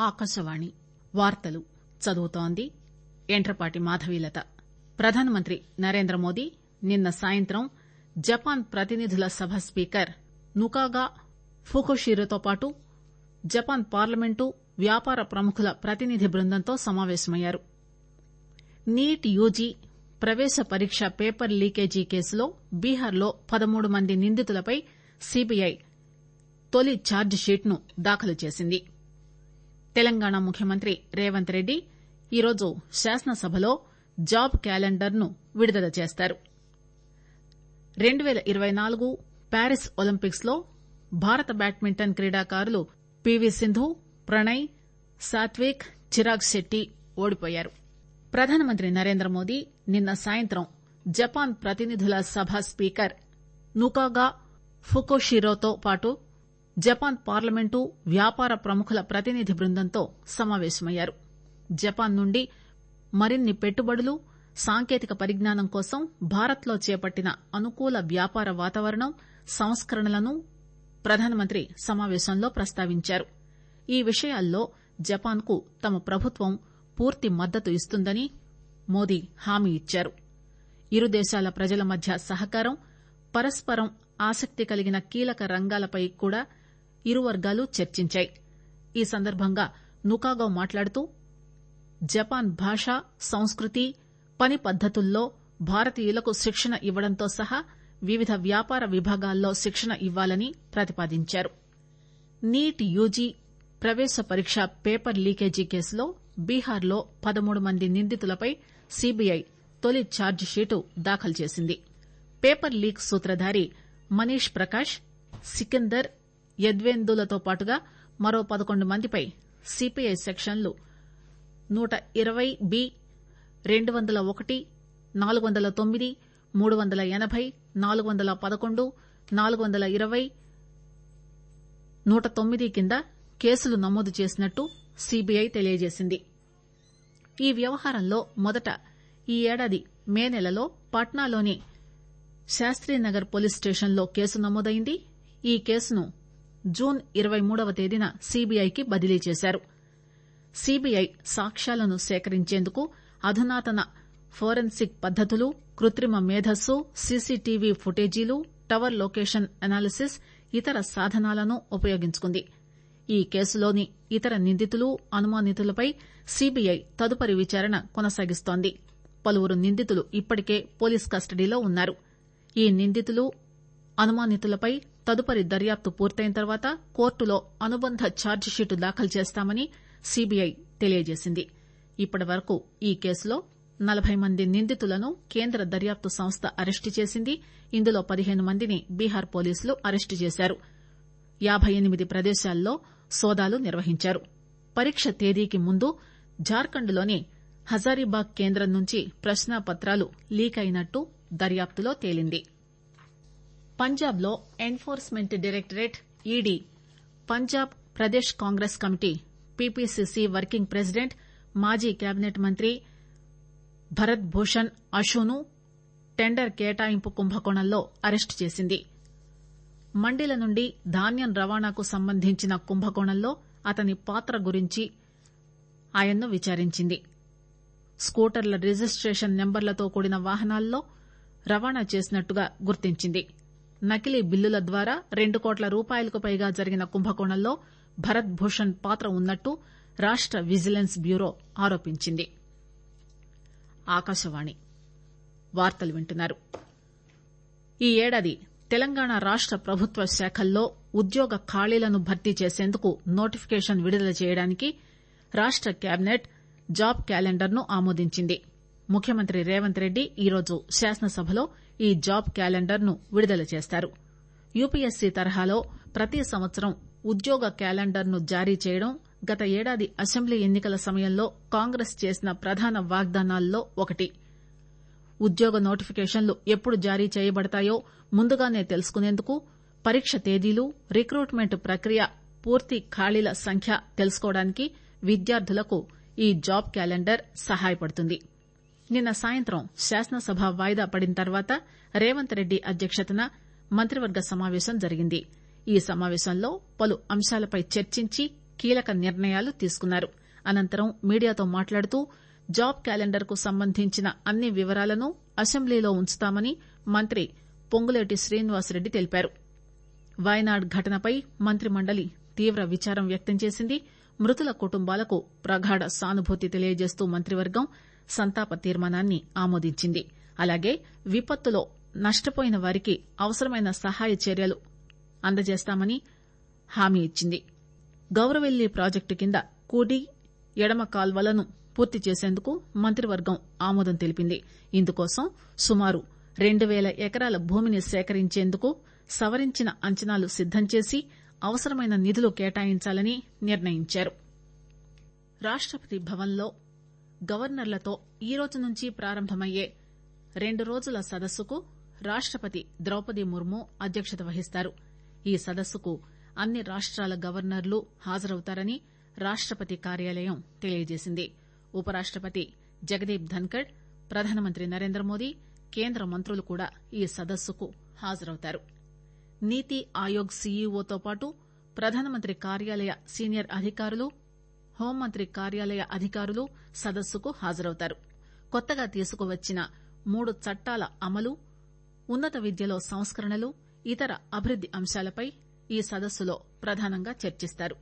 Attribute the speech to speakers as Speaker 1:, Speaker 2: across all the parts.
Speaker 1: ఆకాశవాణి వార్తలు చదువుతోంది యంట్రపాటి మాధవీలత ప్రధానమంత్రి నరేంద్రమోదీ నిన్న సాయంత్రం జపాన్ ప్రతినిధుల సభ స్పీకర్ నుకాగా ఫుకుషిరోతో పాటు జపాన్ పార్లమెంటు వ్యాపార ప్రముఖుల ప్రతినిధి బృందంతో సమావేశమయ్యారు నీట్ యూజీ ప్రవేశ పరీక్ష పేపర్ లీకేజీ కేసులో బీహార్లో పదమూడు మంది నిందితులపై సీబీఐ తొలి ఛార్జిషీట్ ను దాఖలు చేసింది తెలంగాణ ముఖ్యమంత్రి రేవంత్ రెడ్డి ఈరోజు శాసనసభలో జాబ్ క్యాలెండర్ ను విడుదల చేస్తారు రెండు పేల ఇరవై నాలుగు ప్యారిస్ ఒలింపిక్స్ లో భారత బ్యాడ్మింటన్ క్రీడాకారులు పీవీ సింధు ప్రణయ్ సాత్విక్ చిరాగ్ శెట్టి ఓడిపోయారు ప్రధానమంత్రి నరేంద్రమోదీ నిన్న సాయంత్రం జపాన్ ప్రతినిధుల సభ స్పీకర్ నుకాగా ఫుకుషిరోతో పాటు జపాన్ పార్లమెంటు వ్యాపార ప్రముఖుల ప్రతినిధి బృందంతో సమావేశమయ్యారు జపాన్ నుండి మరిన్ని పెట్టుబడులు సాంకేతిక పరిజ్ఞానం కోసం భారత్ లో చేపట్టిన అనుకూల వ్యాపార వాతావరణం సంస్కరణలను ప్రధానమంత్రి సమావేశంలో ప్రస్తావించారు ఈ విషయాల్లో జపాన్ కు తమ ప్రభుత్వం పూర్తి మద్దతు ఇస్తుందని మోదీ హామీ ఇచ్చారు ఇరు దేశాల ప్రజల మధ్య సహకారం పరస్పరం ఆసక్తి కలిగిన కీలక రంగాలపై కూడా ఇరు వర్గాలు చర్చించాయి ఈ సందర్భంగా నుకాగో మాట్లాడుతూ జపాన్ భాష సంస్కృతి పని పద్దతుల్లో భారతీయులకు శిక్షణ ఇవ్వడంతో సహా వివిధ వ్యాపార విభాగాల్లో శిక్షణ ఇవ్వాలని ప్రతిపాదించారు నీట్ యూజీ ప్రవేశ పరీక్ష పేపర్ లీకేజీ కేసులో బీహార్లో పదమూడు మంది నిందితులపై సీబీఐ తొలి ఛార్జిషీటు దాఖలు చేసింది పేపర్ లీక్ సూత్రధారి మనీష్ ప్రకాష్ సికిందర్ యద్వేందులతో పాటుగా మరో పదకొండు మందిపై సీపీఐ సెక్షన్లు నూట ఇరవై బి రెండు వందల ఒకటి నాలుగు వందల తొమ్మిది మూడు వందల ఎనబై నాలుగు వందల పదకొండు నాలుగు వందల ఇరవై నూట తొమ్మిది కింద కేసులు నమోదు చేసినట్టు సీబీఐ తెలియజేసింది ఈ వ్యవహారంలో మొదట ఈ ఏడాది మే నెలలో పాట్నాలోని శాస్త్రీనగర్ పోలీస్ స్టేషన్లో కేసు నమోదైంది ఈ కేసును జూన్ ఇరవై మూడవ తేదీన సీబీఐకి బదిలీ చేశారు సీబీఐ సాక్ష్యాలను సేకరించేందుకు అధునాతన ఫోరెన్సిక్ పద్దతులు కృత్రిమ మేధస్సు సీసీటీవీ ఫుటేజీలు టవర్ లొకేషన్ అనాలిసిస్ ఇతర సాధనాలను ఉపయోగించుకుంది ఈ కేసులోని ఇతర నిందితులు అనుమానితులపై సీబీఐ తదుపరి విచారణ కొనసాగిస్తోంది పలువురు నిందితులు ఇప్పటికే పోలీస్ కస్టడీలో ఉన్నారు ఈ నిందితులు అనుమానితులపై తదుపరి దర్యాప్తు పూర్తయిన తర్వాత కోర్టులో అనుబంధ ఛార్జిషీటు దాఖలు చేస్తామని సీబీఐ తెలియజేసింది ఇప్పటి వరకు ఈ కేసులో నలబై మంది నిందితులను కేంద్ర దర్యాప్తు సంస్థ అరెస్టు చేసింది ఇందులో పదిహేను మందిని బీహార్ పోలీసులు అరెస్టు చేశారు యాబై ఎనిమిది ప్రదేశాల్లో సోదాలు నిర్వహించారు పరీక్ష తేదీకి ముందు జార్ఖండ్లోని హజారీబాగ్ కేంద్రం నుంచి ప్రశ్నాపత్రాలు లీక్ అయినట్టు దర్యాప్తులో తేలింది పంజాబ్ లో enforcement directorate ED Punjab Pradesh Congress committee PPCC working president మాజీ కేబినెట్ మంత్రి భరత్ భూషణ్ అషును టెండర్ కేటాయింపు కుంభకోణంలో అరెస్టు చేసింది మండీల నుండి ధాన్యం రవాణాకు సంబంధించిన కుంభకోణంలో అతని పాత్ర గురించి ఆయన్ను విచారించింది స్కూటర్ల రిజిస్టేషన్ నెంబర్లతో కూడిన వాహనాల్లో రవాణా చేసినట్టుగా గుర్తించింది నకిలీ బిల్లుల ద్వారా రెండు కోట్ల రూపాయలకు పైగా జరిగిన కుంభకోణంలో భరత్ భూషణ్ పాత్ర ఉన్నట్టు రాష్ట విజిలెన్స్ బ్యూరో ఆరోపించింది ఆకాశవాణి వార్తలు వింటున్నారు ఈ ఏడాది తెలంగాణ రాష్ట ప్రభుత్వ శాఖల్లో ఉద్యోగ ఖాళీలను భర్తీ చేసేందుకు నోటిఫికేషన్ విడుదల చేయడానికి రాష్ట కేబినెట్ జాబ్ క్యాలెండర్ ను ఆమోదించింది ముఖ్యమంత్రి రేవంత్ రెడ్డి ఈరోజు శాసనసభలో ఈ జాబ్ క్యాలెండర్ ను విడుదల చేస్తారు యూపీఎస్సీ తరహాలో ప్రతి సంవత్సరం ఉద్యోగ క్యాలెండర్ ను జారీ చేయడం గత ఏడాది అసెంబ్లీ ఎన్నికల సమయంలో కాంగ్రెస్ చేసిన ప్రధాన వాగ్దానాల్లో ఒకటి ఉద్యోగ నోటిఫికేషన్లు ఎప్పుడు జారీ చేయబడతాయో ముందుగానే తెలుసుకునేందుకు పరీక్ష తేదీలు రిక్రూట్మెంట్ ప్రక్రియ పూర్తి ఖాళీల సంఖ్య తెలుసుకోవడానికి విద్యార్థులకు ఈ జాబ్ క్యాలెండర్ సహాయపడుతుంది నిన్న సాయంత్రం శాసనసభ వాయిదా పడిన తర్వాత రేవంత్ రెడ్డి అధ్యక్షతన మంత్రివర్గ సమావేశం జరిగింది ఈ సమావేశంలో పలు అంశాలపై చర్చించి కీలక నిర్ణయాలు తీసుకున్నారు అనంతరం మీడియాతో మాట్లాడుతూ జాబ్ క్యాలెండర్ కు సంబంధించిన అన్ని వివరాలను అసెంబ్లీలో ఉంచుతామని మంత్రి పొంగులేటి శ్రీనివాసరెడ్డి తెలిపారు వయనాడ్ ఘటనపై మంత్రిమండలి తీవ్ర విచారం వ్యక్తం చేసింది మృతుల కుటుంబాలకు ప్రగాఢ సానుభూతి తెలియజేస్తూ మంత్రివర్గం సంతాప తీర్మానాన్ని ఆమోదించింది అలాగే విపత్తులో నష్టపోయిన వారికి అవసరమైన సహాయ చర్యలు అందజేస్తామని హామీ ఇచ్చింది గౌరవెల్లి ప్రాజెక్టు కింద కుడి ఎడమ కాల్వలను పూర్తి చేసేందుకు మంత్రివర్గం ఆమోదం తెలిపింది ఇందుకోసం సుమారు రెండు పేల ఎకరాల భూమిని సేకరించేందుకు సవరించిన అంచనాలు సిద్దం చేసి అవసరమైన నిధులు కేటాయించాలని నిర్ణయించారు రాష్టపతి భవన్లో గవర్నర్లతో ఈ రోజు నుంచి ప్రారంభమయ్యే రెండు రోజుల సదస్సుకు రాష్టపతి ద్రౌపది ముర్ము అధ్యక్షత వహిస్తారు ఈ సదస్సుకు అన్ని రాష్టాల గవర్నర్లు హాజరవుతారని రాష్టపతి కార్యాలయం తెలియజేసింది ఉపరాష్టపతి జగదీప్ ధన్కడ్ ప్రధానమంత్రి నరేంద్రమోదీ కేంద్ర మంత్రులు కూడా ఈ సదస్సుకు హాజరవుతారు నీతి ఆయోగ్ సీఈఓతో పాటు ప్రధానమంత్రి కార్యాలయ సీనియర్ అధికారులు హోంమంత్రి కార్యాలయ అధికారులు సదస్సుకు హాజరవుతారు కొత్తగా తీసుకువచ్చిన మూడు చట్టాల అమలు ఉన్నత విద్యలో సంస్కరణలు ఇతర అభివృద్ది అంశాలపై ఈ సదస్సులో ప్రధానంగా చర్చిస్తారు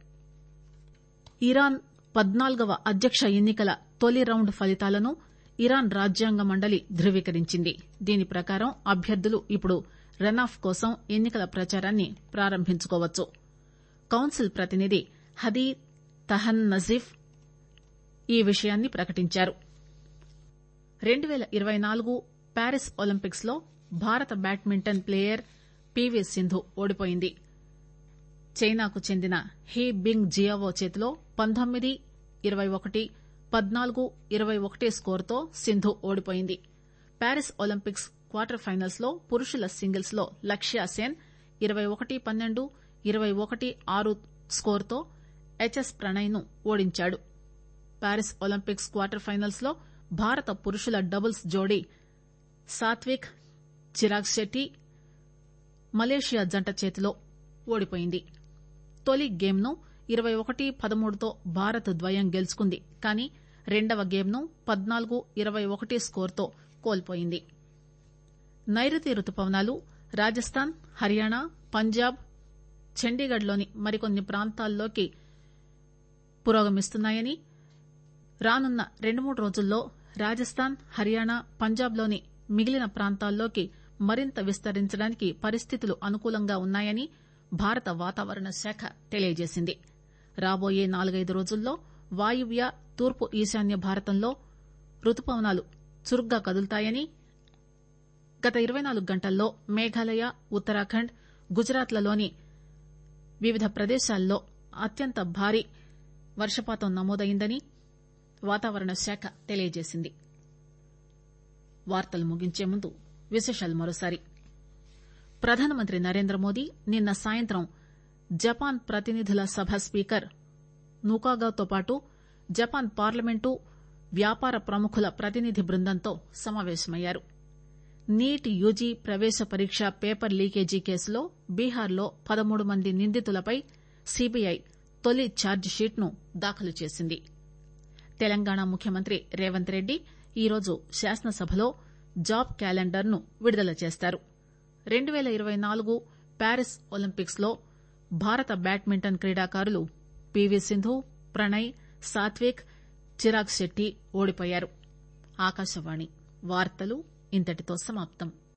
Speaker 1: ఇరాన్ పద్నాల్గవ అధ్యక్ష ఎన్నికల తొలి రౌండ్ ఫలితాలను ఇరాన్ రాజ్యాంగ మండలి ధృవీకరించింది దీని ప్రకారం అభ్యర్థులు ఇప్పుడు రన్ ఆఫ్ కోసం ఎన్నికల ప్రచారాన్ని ప్రారంభించుకోవచ్చు కౌన్సిల్ ప్రతినిధి హదీ తహన్ నజీఫ్ ఈ విషయాన్ని ప్రకటించారు రెండు పేల ఇరవై నాలుగు ప్యారిస్ ఒలింపిక్స్ లో భారత బ్యాడ్మింటన్ ప్లేయర్ పీవీ సింధు ఓడిపోయింది చైనాకు చెందిన హీ బింగ్ జియావో చేతిలో పంతొమ్మిది ఇరవై ఒకటి పద్నాలుగు ఇరవై ఒకటి స్కోరుతో సింధు ఓడిపోయింది ప్యారిస్ ఒలింపిక్స్ క్వార్టర్ ఫైనల్స్ లో పురుషుల సింగిల్స్ లో లక్ష్య సేన్ ఇరవై ఒకటి పన్నెండు ఇరవై ఒకటి ఆరు స్కోరుతో హెచ్ఎస్ ప్రణయ్ ను ఓడించాడు ప్యారిస్ ఒలింపిక్స్ క్వార్టర్ ఫైనల్స్ లో భారత పురుషుల డబుల్స్ జోడీ సాత్విక్ చిరాగ్ శెట్టి మలేషియా జంట చేతిలో ఓడిపోయింది తొలి గేమ్ ను ఇరవై ఒకటి పదమూడుతో భారత్ ద్వయం గెలుచుకుంది కానీ రెండవ గేమ్ ను పద్నాలుగు ఇరవై ఒకటి స్కోరుతో కోల్పోయింది నైరుతి రుతుపవనాలు రాజస్థాన్ హర్యానా పంజాబ్ చండీగఢ్ లోని మరికొన్ని ప్రాంతాల్లోకి పురోగమిస్తున్నాయని రానున్న రెండు మూడు రోజుల్లో రాజస్థాన్ హర్యానా పంజాబ్ లోని మిగిలిన ప్రాంతాల్లోకి మరింత విస్తరించడానికి పరిస్థితులు అనుకూలంగా ఉన్నాయని భారత వాతావరణ శాఖ తెలియజేసింది రాబోయే నాలుగైదు రోజుల్లో వాయువ్య తూర్పు ఈశాన్య భారతంలో రుతుపవనాలు చురుగ్గా కదులుతాయని గత ఇరవై నాలుగు గంటల్లో మేఘాలయ ఉత్తరాఖండ్ గుజరాత్ లలోని వివిధ ప్రదేశాల్లో అత్యంత భారీ వర్షపాతం నమోదైందని వాతావరణ శాఖ తెలియజేసింది వార్తలు ముగించే ముందు విశేషాలు మరోసారి ప్రధానమంత్రి నరేంద్రమోదీ నిన్న సాయంత్రం జపాన్ ప్రతినిధుల సభ స్పీకర్ నుకాగాతో పాటు జపాన్ పార్లమెంటు వ్యాపార ప్రముఖుల ప్రతినిధి బృందంతో సమావేశమయ్యారు నీట్ యూజీ ప్రవేశ పరీక్ష పేపర్ లీకేజీ కేసులో బీహార్లో పదమూడు మంది నిందితులపై సీబీఐ తొలి ఛార్జిషీట్ ను దాఖలు చేసింది తెలంగాణ ముఖ్యమంత్రి రేవంత్ రెడ్డి ఈరోజు శాసనసభలో జాబ్ క్యాలెండర్ ను విడుదల చేస్తారు రెండు పేల ఇరవై నాలుగు ప్యారిస్ ఒలింపిక్స్ లో భారత బ్యాడ్మింటన్ క్రీడాకారులు పీవీ సింధు ప్రణయ్ సాత్విక్ చిరాగ్ శెట్టి ఓడిపోయారు ఆకాశవాణి వార్తలు ఇంతటితో సమాప్తం